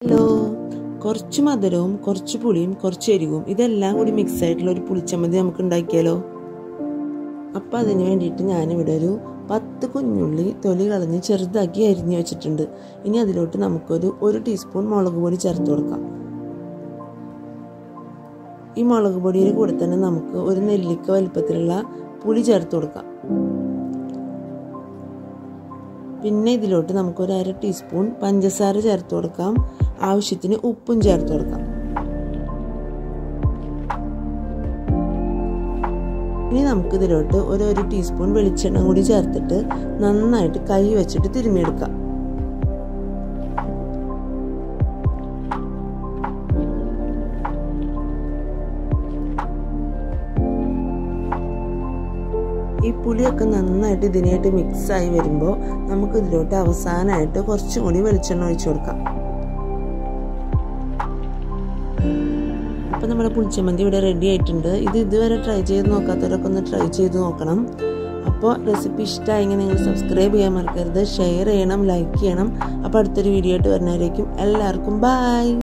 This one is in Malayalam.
ഹലോ കുറച്ച് മധുരവും കുറച്ച് പുളിയും കുറച്ച് എരിവും ഇതെല്ലാം കൂടി മിക്സ് ആയിട്ടുള്ള ഒരു പുളിച്ചമ്മന്തി നമുക്ക് ഉണ്ടാക്കിയാലോ അപ്പം അതിന് വേണ്ടിയിട്ട് ഞാനിവിടെ ഒരു പത്ത് കുഞ്ഞുള്ളി തൊലി കളഞ്ഞ് ചെറുതാക്കി അരിഞ്ഞു വെച്ചിട്ടുണ്ട് ഇനി അതിലോട്ട് നമുക്കൊരു ഒരു ടീസ്പൂൺ മുളക് പൊടി ചേർത്ത് കൊടുക്കാം ഈ മുളക് പൊടിയുടെ കൂടെ തന്നെ നമുക്ക് ഒരു നെല്ലിക്ക വലിപ്പത്തിലുള്ള പുളി ചേർത്ത് കൊടുക്കാം പിന്നെ ഇതിലോട്ട് നമുക്ക് ഒരു അര ടീസ്പൂൺ പഞ്ചസാര ചേർത്ത് കൊടുക്കാം ആവശ്യത്തിന് ഉപ്പും ചേർത്ത് കൊടുക്കാം ഇനി നമുക്ക് ഇതിലോട്ട് ഒരു ഒരു ടീസ്പൂൺ വെളിച്ചെണ്ണ കൂടി ചേർത്തിട്ട് നന്നായിട്ട് കൈ വെച്ചിട്ട് തിരുമ്മിയെടുക്കാം ഈ പുളിയൊക്കെ നന്നായിട്ട് ഇതിനായിട്ട് മിക്സ് ആയി വരുമ്പോൾ നമുക്ക് ഇതിലോട്ട് അവസാനമായിട്ട് കുറച്ചും കൂടി വെളിച്ചെണ്ണ ഒഴിച്ചു കൊടുക്കാം അപ്പം നമ്മുടെ പുളിച്ചമന്തി ഇവിടെ റെഡി ആയിട്ടുണ്ട് ഇത് ഇതുവരെ ട്രൈ ചെയ്ത് നോക്കാത്തവരൊക്കെ ഒന്ന് ട്രൈ ചെയ്ത് നോക്കണം അപ്പോൾ റെസിപ്പി ഇഷ്ടമായെങ്കിൽ നിങ്ങൾ സബ്സ്ക്രൈബ് ചെയ്യാൻ മറക്കരുത് ഷെയർ ചെയ്യണം ലൈക്ക് ചെയ്യണം അപ്പോൾ അടുത്തൊരു വീഡിയോ ആയിട്ട് വരുന്നവരേക്കും എല്ലാവർക്കും ബായ്